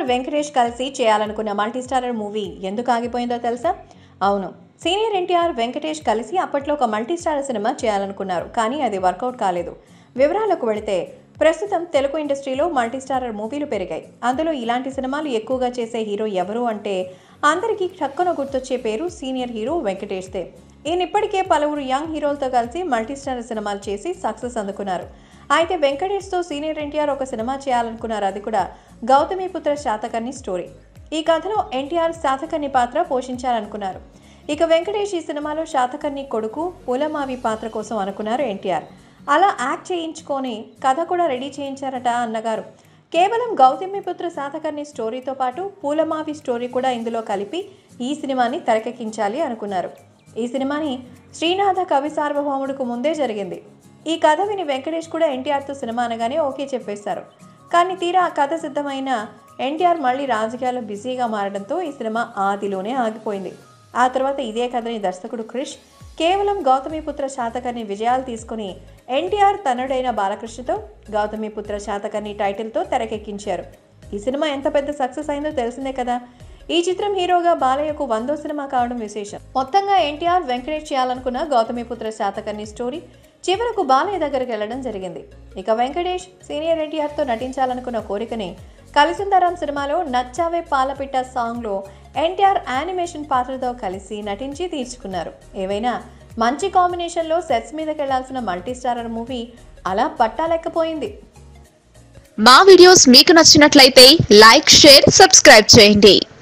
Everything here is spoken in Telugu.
ఎన్టీఆర్ వెంకటేష్ కలిసి చేయాలనుకున్న మల్టీస్టారర్ మూవీ ఎందుకు ఆగిపోయిందో తెలుసా అవును సీనియర్ ఎన్టీఆర్ వెంకటేష్ కలిసి అప్పట్లో ఒక మల్టీస్టారర్ సినిమా చేయాలనుకున్నారు కానీ అది వర్కౌట్ కాలేదు వివరాలకు వెళితే ప్రస్తుతం తెలుగు ఇండస్ట్రీలో మల్టీస్టారర్ మూవీలు పెరిగాయి అందులో ఇలాంటి సినిమాలు ఎక్కువగా చేసే హీరో ఎవరు అంటే అందరికీ టక్కున గుర్తొచ్చే పేరు సీనియర్ హీరో వెంకటేష్దే ఈయన ఇప్పటికే పలువురు యంగ్ హీరోలతో కలిసి మల్టీస్టారర్ సినిమాలు చేసి సక్సెస్ అందుకున్నారు అయితే వెంకటేష్తో సీనియర్ ఎన్టీఆర్ ఒక సినిమా చేయాలనుకున్నారు అది కూడా గౌతమిపుత్ర శాతకర్ణి స్టోరీ ఈ కథలో ఎన్టీఆర్ శాతకర్ణి పాత్ర పోషించాలనుకున్నారు ఇక వెంకటేష్ ఈ సినిమాలో శాతకర్ణి కొడుకు పూలమావి పాత్ర కోసం అనుకున్నారు ఎన్టీఆర్ అలా యాక్ట్ చేయించుకొని కథ కూడా రెడీ చేయించారట అన్నగారు కేవలం గౌతమిపుత్ర శాతకర్ణి స్టోరీతో పాటు పూలమావి స్టోరీ కూడా ఇందులో కలిపి ఈ సినిమాని తెరకెక్కించాలి అనుకున్నారు ఈ సినిమాని శ్రీనాథ కవి సార్వభౌముడికి ముందే జరిగింది ఈ కథ విని వెంకటేష్ కూడా ఎన్టీఆర్తో సినిమా అనగానే ఓకే చెప్పేశారు కానీ తీరా ఆ కథ సిద్ధమైన ఎన్టీఆర్ మళ్ళీ రాజకీయాల్లో బిజీగా మారడంతో ఈ సినిమా ఆదిలోనే ఆగిపోయింది ఆ తర్వాత ఇదే కథని దర్శకుడు క్రిష్ కేవలం గౌతమిపుత్ర శాతకర్ణి విజయాలు తీసుకుని ఎన్టీఆర్ తనుడైన బాలకృష్ణతో గౌతమిపుత్ర శాతకర్ణి టైటిల్తో తెరకెక్కించారు ఈ సినిమా ఎంత పెద్ద సక్సెస్ అయిందో తెలిసిందే కదా ఈ చిత్రం హీరోగా బాలయ్యకు వందో సినిమా కావడం విశేషం మొత్తంగా ఎన్టీఆర్ వెంకటేష్ చేయాలనుకున్న గౌతమిపుత్ర శాతకర్ణి స్టోరీ చివరకు బాలయ్య దగ్గరికి వెళ్ళడం జరిగింది ఇక వెంకటేష్ సీనియర్ ఎన్టీఆర్తో నటించాలనుకున్న కోరికని కలిసుందరం సినిమాలో నచ్చావే పాలపిట్ట సాంగ్లో ఎన్టీఆర్ యానిమేషన్ పాత్రతో కలిసి నటించి తీర్చుకున్నారు ఏవైనా మంచి కాంబినేషన్లో సెట్స్ మీదకి వెళ్లాల్సిన మల్టీస్టారర్ మూవీ అలా పట్టాలెక్కపోయింది మా వీడియోస్ మీకు నచ్చినట్లయితే లైక్ షేర్ సబ్స్క్రైబ్ చేయండి